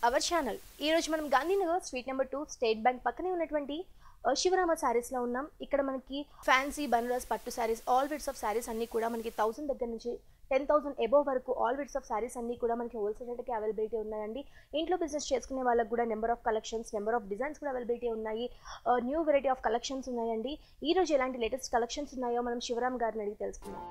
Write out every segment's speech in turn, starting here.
hour channel ఈరోజు మనం Gandhinagar street number two State Bank పక్కనే ఉన్నటువంటి ఆ, శివరామ శారీస్లో ఉన్నాం ఇక్కడ మనకి ఫ్యాన్సీ బనారస్ పట్టు saris all weds of saris అన్నీ కూడా మనకి థౌసండ్ దగ్గర నుంచి టెన్ థౌసండ్ ఎబోవ్ వరకు ఆల్ విడ్స్ ఆఫ్ శారీస్ అన్నీ కూడా మనకి హోల్సేల్ రేట్కి అవైలబిలిటీ ఉన్నాయండి ఇంట్లో బిజినెస్ చేసుకునే వాళ్ళకి కూడా number of collections number of designs కూడా అవైలబిలిటీ ఉన్నాయి న్యూ వెరైటీ ఆఫ్ కలెక్షన్స్ ఉన్నాయండి ఈ రోజు ఎలాంటి లేటెస్ట్ కలెక్షన్స్ ఉన్నాయో మనం శివరామ్ గారిని అడిగి తెలుసుకుందాం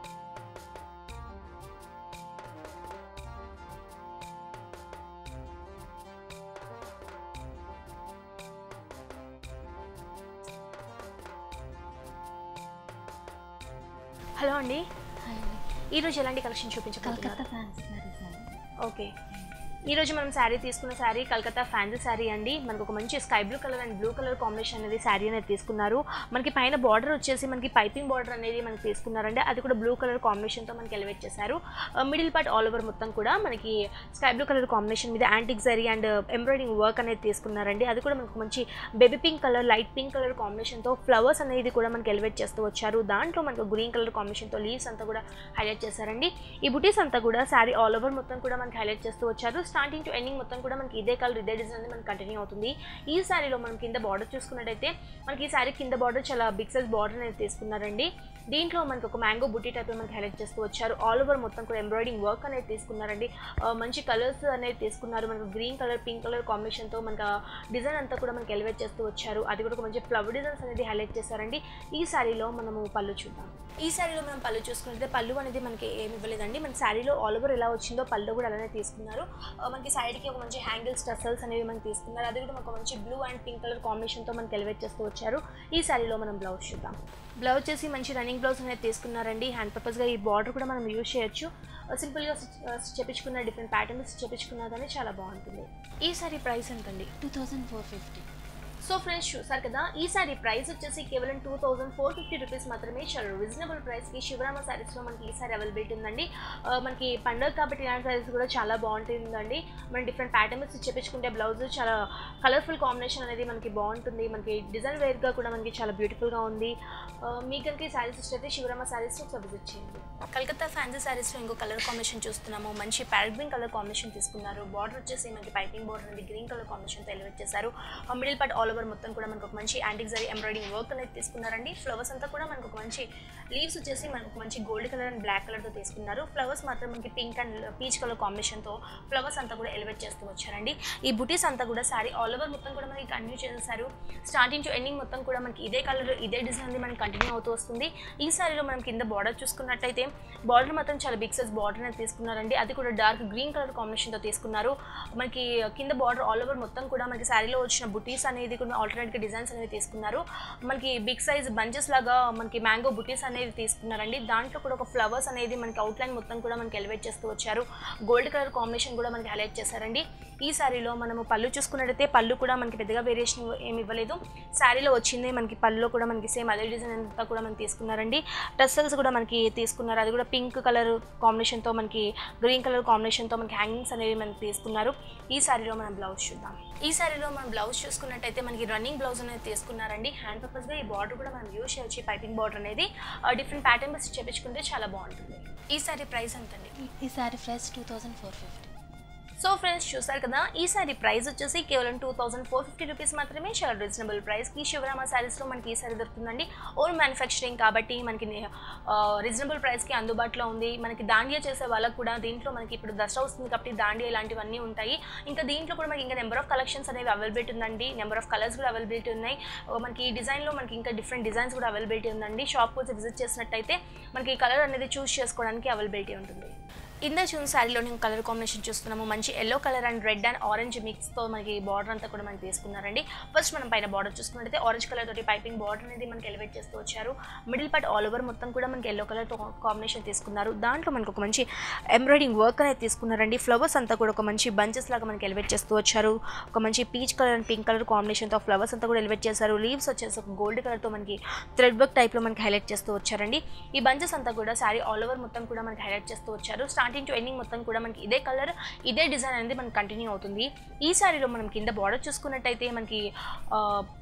హలో అండి ఈ రోజు ఎలాంటి కలెక్షన్ చూపించగలుగుతారు కలకత్తా ఫ్యాన్సీ సారీస్ అండి ఓకే ఈ రోజు మనం శారీ తీసుకున్న శారీ కలకత్తా ఫ్యాన్సీ శారీ అండి మనకు ఒక మంచి sky blue colour and blue colour combination అనేది శారీ అనేది తీసుకున్నారు మనకి పైన బార్డర్ వచ్చేసి మనకి పైపింగ్ బార్డర్ అనేది మనకి తీసుకున్నారండి అది కూడా బ్లూ కలర్ కాంబినేషన్తో మనకి ఎలివేట్ చేశారు మిడిల్ పార్ట్ ఆల్ ఓవర్ మొత్తం కూడా మనకి స్కై బ్లూ కలర్ కాంబినేషన్ మీద antique zari and embroiding work అనేది తీసుకున్నారండి అది కూడా మనకు మంచి baby pink colour light pink colour కాంబినేషన్తో ఫ్లవర్స్ అనేది కూడా మనకి ఎలివేట్ చేస్తూ వచ్చారు దాంట్లో మనకు గ్రీన్ కలర్ కాంబినేషన్తో లీవ్స్ అంతా కూడా హైలైట్ చేశారండి ఈ బుటీస్ అంతా కూడా శారీ ఆల్ ఓవర్ మొత్తం కూడా మనకి హైలైట్ చేస్తూ వచ్చారు స్టార్టింగ్ టు ఎండింగ్ మొత్తం కూడా మనకి ఇదే కలర్ ఇదే డిజైన్ అనేది మనకి కంటిన్యూ అవుతుంది ఈ శారీలో మనం కింద బార్డర్ చూసుకున్నట్టయితే మనకి ఈ శారీ కింద బార్డర్ చాలా బిగ్ సైజ్ బార్డర్ అనేది తీసుకున్నారండి దీంట్లో మనకి ఒక మ్యాంగో బుటీ టైప్ మనకి హైలైట్ చేస్తూ వచ్చారు ఆల్ ఓవర్ మొత్తం కూడా ఎంబ్రాయిడింగ్ వర్క్ అనేది తీసుకున్నారండి ఆ, మంచి కలర్స్ అనేది తీసుకున్నారు మనకు గ్రీన్ కలర్ పింక్ కలర్ కాంబినేషన్తో మనకి డిజైన్ అంతా కూడా మనకి ఎలివేట్ చేస్తూ వచ్చారు అది కూడా ఒక మంచి ఫ్లవర్ డిజైన్స్ అనేది హైలైట్ చేశారండి ఈ శారీలో మనము పళ్ళు చూద్దాం ఈ శారీలో మనం పళ్ళు చూసుకుంటే పళ్ళు అనేది మనకి ఏమి ఇవ్వలేదండి మన శారీలో ఆల్ ఓవర్ ఎలా వచ్చిందో పళ్ళు కూడా అలానే తీసుకున్నారు ఆ, మనకి సైడ్కి ఒక మంచి హ్యాంగిల్స్ టసల్స్ అనేవి మనకి తీసుకున్నారు అది కూడా మనకు మంచి బ్లూ అండ్ పింక్ కలర్ కాంబినేషన్తో మనకి ఎలివేట్ చేస్తూ వచ్చారు ఈ శారీలో మనం బ్లౌజ్ చూద్దాం బ్లౌజ్ చేసి మంచి రన్నింగ్ బ్లౌజ్ అనేది తీసుకున్నారండి హ్యాండ్ పర్పస్గా ఈ బార్డర్ కూడా మనం యూజ్ చేయొచ్చు సింపుల్గా చెప్పించుకున్న డిఫరెంట్ ప్యాటర్న్స్ చెప్పించుకున్నా కానీ చాలా బాగుంటుంది ఈ సారీ ప్రైస్ ఎంతండి two thousand four fifty so friends చూసారు కదా ఈ సారీ ప్రైస్ వచ్చేసి కేవలం two thousand four fifty rupees మాత్రమే చాలా రీజనబుల్ ప్రైస్కి శివరామ సారీస్లో మనకి ఈ సారీ అవైలబిలిటీ ఉందండి ఆ, మనకి పండుగ కాబట్టి ఇలాంటి సారీస్ కూడా చాలా బాగుంటుందండి మనం డిఫరెంట్ ప్యాటర్న్స్ చెప్పించుకుంటే బ్లౌజ్ చాలా కలర్ఫుల్ కాంబినేషన్ అనేది మనకి బాగుంటుంది మనకి డిజైన్ వేర్గా కూడా మనకి చాలా బ్యూటిఫుల్గా ఉంది ఆ, మీకు కనుక ఈ సారీస్ ఇష్టమైతే శివరామ సారీస్ ఒకసారి విజిట్ చేయండి కలకత్తా ఫ్యాన్సీ సారీస్లో ఇంకో కలర్ కాంబినేషన్ చూస్తున్నాము మంచి ప్యారెట్ గ్రీన్ కలర్ కాంబినేషన్ తీసుకున్నారు బార్డర్ వచ్చేసి మనకి పైపింగ్ బార్డర్ అనేది గ్రీన్ కలర్ కాంబినేషన్తో ఎలివేట్ చేశారు మిడిల్ పార్ట్ ఆల్ ఓవర్ మొత్తం కూడా మనకు ఒక మంచి యాంటిక్ జరీ ఎంబ్రాయిడింగ్ వర్క్ అనేది తీసుకున్నారండి ఫ్లవర్స్ అంతా కూడా మనకు ఒక మంచి లీవ్స్ వచ్చేసి మనకు ఒక మంచి గోల్డ్ కలర్ అండ్ బ్లాక్ కలర్తో తీసుకున్నారు ఫ్లవర్స్ మాత్రం మనకి పింక్ అండ్ పీచ్ కలర్ కాంబినేషన్తో ఫ్లవర్స్ అంతా కూడా ఎలివేట్ చేస్తూ వచ్చారండి ఈ బుటీస్ అంతా కూడా శారీ ఆల్ ఓవర్ మొత్తం కూడా మనకి కంటిన్యూ చేసేసారు స్టార్టింగ్ టు ఎండింగ్ మొత్తం కూడా మనకి ఇదే కలర్ ఇదే డిజైన్ అనేది మనకి కంటిన్యూ అవుతూ వస్తుంది ఈ శారీలో మనం కింద బార్డర్ చూసుకున్నట్టయితే బార్డర్ మాత్రం చాలా బిగ్ సైజ్ బార్డర్ అనేది తీసుకున్నారండి అది కూడా డార్క్ గ్రీన్ కలర్ కాంబినేషన్తో తీసుకున్నారు మనకి కింద బార్డర్ ఆల్ ఓవర్ మొత్తం కూడా మనకి శారీలో వచ్చిన బుటీస్ అనేది కూడా ఆల్టర్నేట్గా డిజైన్స్ అనేవి తీసుకున్నారు మనకి బిగ్ సైజ్ బంచెస్ లాగా మనకి మ్యాంగో బుటీస్ అనేవి తీసుకున్నారండి దాంట్లో కూడా ఒక ఫ్లవర్స్ అనేది మనకి అవుట్లైన్ మొత్తం కూడా మనకి ఎలివేట్ చేస్తూ వచ్చారు గోల్డ్ కలర్ కాంబినేషన్ కూడా మనకి హైలైట్ చేశారండి ఈ శారీలో మనము పళ్ళు చూసుకున్నట్టయితే పళ్ళు కూడా మనకి పెద్దగా వేరియేషన్ ఏమి ఇవ్వలేదు శారీలో వచ్చింది మనకి పళ్ళులో కూడా మనకి సేమ్ అదే డిజైన్ అంతా కూడా మనకి తీసుకున్నారండి టస్సల్స్ కూడా మనకి తీసుకున్నారు అది కూడా పింక్ కలర్ కాంబినేషన్తో మనకి గ్రీన్ కలర్ కాంబినేషన్తో మనకి హ్యాంగింగ్స్ అనేవి మనకి తీసుకున్నారు ఈ శారీలో మనం బ్లౌజ్ చూద్దాం ఈ శారీలో మనం బ్లౌజ్ చూసుకున్నట్టయితే మనకి రన్నింగ్ బ్లౌజ్ అనేది తీసుకున్నారండి హ్యాండ్ పర్పస్గా ఈ బార్డర్ కూడా మనం యూజ్ చేయొచ్చు పైపింగ్ బార్డర్ అనేది డిఫరెంట్ ప్యాటర్న్స్ చేపించుకుంటే చాలా బాగుంటుంది ఈ శారీ ప్రైస్ ఎంతండి ఈ sari price two thousand four fifty so friends చూసారు కదా ఈ సారీ ప్రైస్ వచ్చేసి కేవలం two thousand four fifty rupees మాత్రమే చాలా రీజనబుల్ ప్రైస్కి శివరామ శారీస్లో మనకి ఈ సారీ దొరుకుతుందండి ఓన్ మ్యానుఫ్యాక్చరింగ్ కాబట్టి మనకి రీజనబుల్ ప్రైస్కి అందుబాటులో ఉంది మనకి దాండియా చేసే వాళ్ళకు కూడా దీంట్లో మనకి ఇప్పుడు దసరా వస్తుంది కాబట్టి దాండియా ఇలాంటివన్నీ ఉంటాయి ఇంకా దీంట్లో కూడా మనకి ఇంకా నెంబర్ ఆఫ్ కలెక్షన్స్ అనేవి అవైలబిలిటీ ఉందండి నెంబర్ ఆఫ్ కలర్స్ కూడా అవైలబిలిటీ ఉన్నాయి ఆ, మనకి ఈ డిజైన్లో మనకి ఇంకా డిఫరెంట్ డిజైన్స్ కూడా అవైలబిలిటీ ఉందండి షాప్ వచ్చి విజిట్ చేసినట్టయితే మనకి ఈ కలర్ అనేది చూస్ చేసుకోవడానికి అవైలబిలిటీ ఉంటుంది ఇందా చూసిన శారీలో నేను కలర్ కాంబినేషన్ చూస్తున్నాము మంచి yellow colour and red and orange మిక్స్తో మనకి బార్డర్ అంతా కూడా మనకి తీసుకున్నారండి ఫస్ట్ మనం పైన బార్డర్ చూసుకున్నట్టయితే ఆరెంజ్ కలర్ తోటి పైపింగ్ బార్డర్ అనేది మనకి ఎలివేట్ చేస్తూ వచ్చారు మిడిల్ పార్ట్ ఆల్ ఓవర్ మొత్తం కూడా మనకి ఎల్లో కలర్ కాంబినేషన్ తీసుకున్నారు దాంట్లో మనకు ఒక మంచి ఎంబ్రాయిడింగ్ వర్క్ అనేది తీసుకున్నారండి ఫ్లవర్స్ అంతా కూడా ఒక మంచి బంచెస్ లాగా మనకి ఎలివేట్ చేస్తూ వచ్చారు ఒక మంచి peach colour and pink colour కాంబినేషన్తో ఫ్లవర్స్ అంతా కూడా ఎలివేట్ చేశారు లీవ్స్ వచ్చేసి ఒక గోల్డ్ కలర్తో మనకి థ్రెడ్ వర్క్ టైప్లో మనకి హైలైట్ చేస్తూ వచ్చారండి ఈ బంచెస్ అంతా కూడా శారీ ఆల్ ఓవర్ మొత్తం కూడా మనకి హైలైట్ చేస్తూ వచ్చారు స్టార్టింగ్ టు ఎండింగ్ మొత్తం కూడా మనకి ఇదే కలర్ ఇదే డిజైన్ అనేది మనకి కంటిన్యూ అవుతుంది ఈ శారీలో మనం కింద బార్డర్ చూసుకున్నట్టయితే మనకి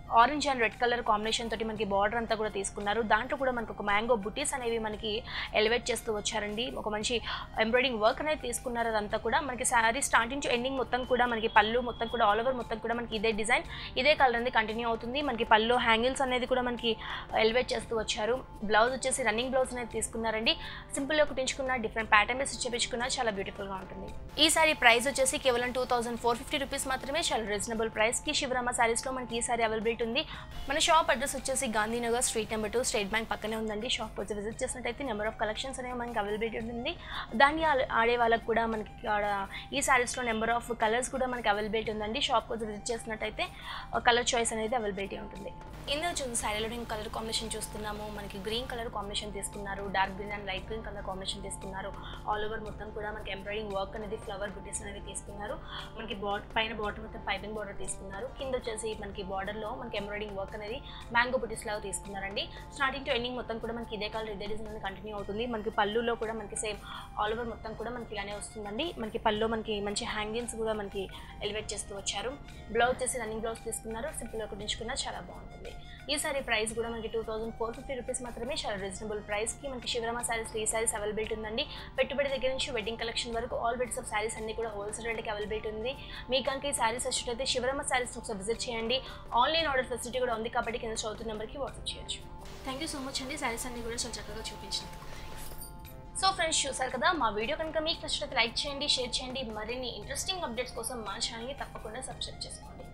orange and red colour combination తోటి మనకి బార్డర్ అంతా కూడా తీసుకున్నారు దాంట్లో కూడా మనకు ఒక మ్యాంగో బుటీస్ అనేవి మనకి ఎలివేట్ చేస్తూ వచ్చారండి ఒక మంచి ఎంబ్రాయిడింగ్ వర్క్ అనేది తీసుకున్నారు అదంతా కూడా మనకి శారీ స్టార్టింగ్ టు ఎండింగ్ మొత్తం కూడా మనకి పళ్ళు మొత్తం కూడా ఆల్ ఓవర్ మొత్తం కూడా మనకి ఇదే డిజైన్ ఇదే కలర్ అనేది కంటిన్యూ అవుతుంది మనకి పళ్ళు హ్యాంగిల్స్ అనేది కూడా మనకి ఎలివేట్ చేస్తూ వచ్చారు బ్లౌజ్ వచ్చేసి రన్నింగ్ బ్లౌజ్ అనేది తీసుకున్నారండి సింపుల్గా కుట్టించుకున్న డిఫరెంట్ ప్యాటర్న్ వేసి చేపించుకున్న చాలా బ్యూటిఫుల్గా ఉంటుంది ఈ సారీ ప్రైస్ వచ్చేసి కేవలం two thousand four fifty rupees మాత్రమే చాలా రీజనబుల్ ప్రైస్కి శివరామ శారీస్లో మనకి ఈ సారీ అవైలబిలిటీ ఉంది మన షాప్ అడ్రస్ వచ్చేసి Gandhinagar street number two State Bank పక్కనే ఉందండి షాప్ వచ్చి విజిట్ చేసినట్టయితే నెంబర్ ఆఫ్ కలెక్షన్స్ అనేవి మనకి అవైలబిలిటీ ఉంటుంది దాన్ని ఆ- ఆడే వాళ్ళకి కూడా మనకి ఆడ ఈ శారీస్లో నెంబర్ ఆఫ్ కలర్స్ కూడా మనకి అవైలబిలిటీ ఉందండి షాప్ వచ్చి విజిట్ చేసినట్టయితే కలర్ చాయిస్ అనేది అవైలబిలిటీ ఉంటుంది ఇందులో చూసి శారీలో నేను కలర్ కాంబినేషన్ చూస్తున్నాము మనకి గ్రీన్ కలర్ కాంబినేషన్ తీసుకున్నారు dark green and light green colour combination తీసుకున్నారు ఆల్ ఓవర్ మొత్తం కూడా మనకి ఎంబ్రాయిడింగ్ వర్క్ అనేది ఫ్లవర్ బుటీస్ అనేది తీసుకున్నారు మనకి బాట్ పైన బాటర్ మొత్తం పైపింగ్ బార్డర్ తీసుకున్నారు కింద వచ్చేసి మనకి బార్డర్లో మనకి ఎంబ్రాయిడింగ్ వర్క్ అనేది మ్యాంగో బుటీస్ లాగా తీసుకున్నారండి స్టార్టింగ్ టు ఎండింగ్ మొత్తం కూడా మనకి ఇదే కలర్ ఇదే డిజైన్ అనేది కంటిన్యూ అవుతుంది మనకి పళ్ళులో కూడా మనకి సేమ్ ఆల్ ఓవర్ మొత్తం కూడా మనకి ఇలానే వస్తుందండి మనకి పళ్ళు మనకి మంచి హ్యాంగింగ్స్ కూడా మనకి ఎలివేట్ చేస్తూ వచ్చారు బ్లౌజ్ వచ్చేసి రన్నింగ్ బ్లౌజ్ తీసుకున్నారు సింపుల్గా కుట్టించుకున్నా చాలా బాగుంటుంది ఈ సారీ ప్రైస్ కూడా మనకి two thousand four fifty rupees మాత్రమే చాలా రీజనబుల్ ప్రైస్కి మనకి శివరామ సారీస్ ఈ సారీస్ అవైలబిలిటీ ఉందండి పెట్టుబడి దగ్గర నుంచి వెడ్డింగ్ కలెక్షన్ వరకు ఆల్ బెడ్స్ ఆఫ్ సారీస్ అన్ని కూడా హోల్సేల్ రేట్కి అవైలబిలిటీ ఉంది మీకు కనుక ఈ సారీస్ వచ్చినట్లయితే శివరామ సారీస్ ఒకసారి విజిట్ చేయండి ఆన్లైన్ ఆర్డర్ ఫెసిలిటీ కూడా ఉంది కాబట్టి కింద చదువుతున్న నెంబర్కి వాట్సాప్ చేయొచ్చు థ్యాంక్ యూ సో మచ్ అండి సారీస్ అన్ని కూడా చాలా చక్కగా చూపించినందుకు సో ఫ్రెండ్స్ చూసారు కదా మా వీడియో కనుక మీకు నచ్చినట్లయితే లైక్ చేయండి షేర్ చేయండి మరిన్ని ఇంట్రెస్టింగ్ అప్డేట్స్ కోసం మా ఛానల్ని తప్పకుండా సబ్స్క్రైబ్ చేసుకోండి